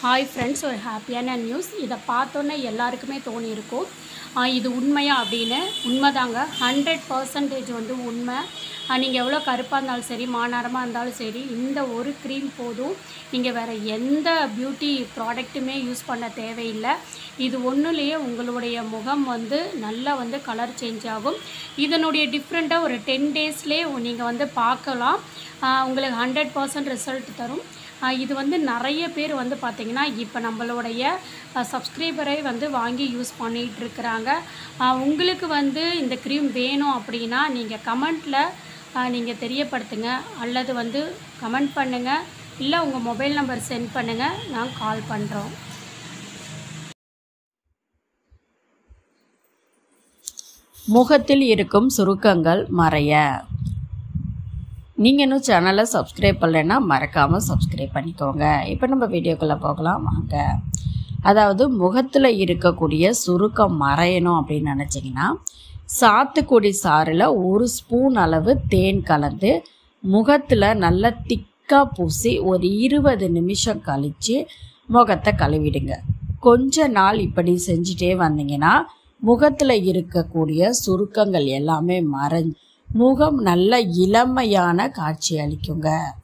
hi friends ஒரு ஹாப்பியான news இதை பார்த்தோன்னே எல்லாருக்குமே தோணியிருக்கும் ஆ, இது உண்மையா அப்படின்னு உண்மைதாங்க ஹண்ட்ரட் பர்சன்டேஜ் வந்து உண்மை நீங்கள் எவ்வளோ கருப்பாக இருந்தாலும் சரி மாநாரமாக இருந்தாலும் சரி இந்த ஒரு க்ரீம் போதும் நீங்கள் வேறு எந்த பியூட்டி ப்ராடக்ட்டுமே யூஸ் பண்ண தேவையில்லை இது ஒன்றுலேயே உங்களுடைய முகம் வந்து நல்லா வந்து கலர் சேஞ்ச் ஆகும் இதனுடைய டிஃப்ரெண்ட்டாக ஒரு டென் டேஸ்லேயே நீங்கள் வந்து பார்க்கலாம் ஆ, உங்களுக்கு ஹண்ட்ரட் பர்சன்ட் ரிசல்ட் தரும் ஆஹ் இது வந்து நிறைய பேர் வந்து பார்த்திங்கன்னா இப்போ நம்மளுடைய சப்ஸ்கிரைபரை வந்து வாங்கி யூஸ் பண்ணிகிட்டு இருக்கிறாங்க ஆஹ் உங்களுக்கு வந்து இந்த க்ரீம் வேணும் அப்படின்னா நீங்கள் கமெண்ட்டில் நீங்கள் தெரியப்படுத்துங்க அல்லது வந்து கமெண்ட் பண்ணுங்கள் இல்லை உங்கள் மொபைல் நம்பர் சென்ட் பண்ணுங்கள் நான் கால் பண்ணுறோம் முகத்தில் இருக்கும் சுருக்கங்கள் மறைய நீங்கள் இன்னும் சேனலை சப்ஸ்கிரைப் பண்ணலைன்னா மறக்காமல் சப்ஸ்கிரைப் பண்ணிக்கோங்க இப்போ நம்ம வீடியோக்குள்ளே போகலாம் வாங்க அதாவது முகத்தில் இருக்கக்கூடிய சுருக்கம் மறையணும் அப்படின்னு நினச்சிங்கன்னா சாத்துக்குடி சாறில் ஒரு ஸ்பூன் அளவு தேன் கலந்து முகத்தில் நல்லா திக்காக பூசி ஒரு இருபது நிமிஷம் கழித்து முகத்தை கழுவிடுங்க கொஞ்ச நாள் இப்படி செஞ்சுட்டே வந்தீங்கன்னா முகத்தில் இருக்கக்கூடிய சுருக்கங்கள் எல்லாமே மறைஞ்சு முகம் நல்ல இளமையான காட்சி அளிக்குங்க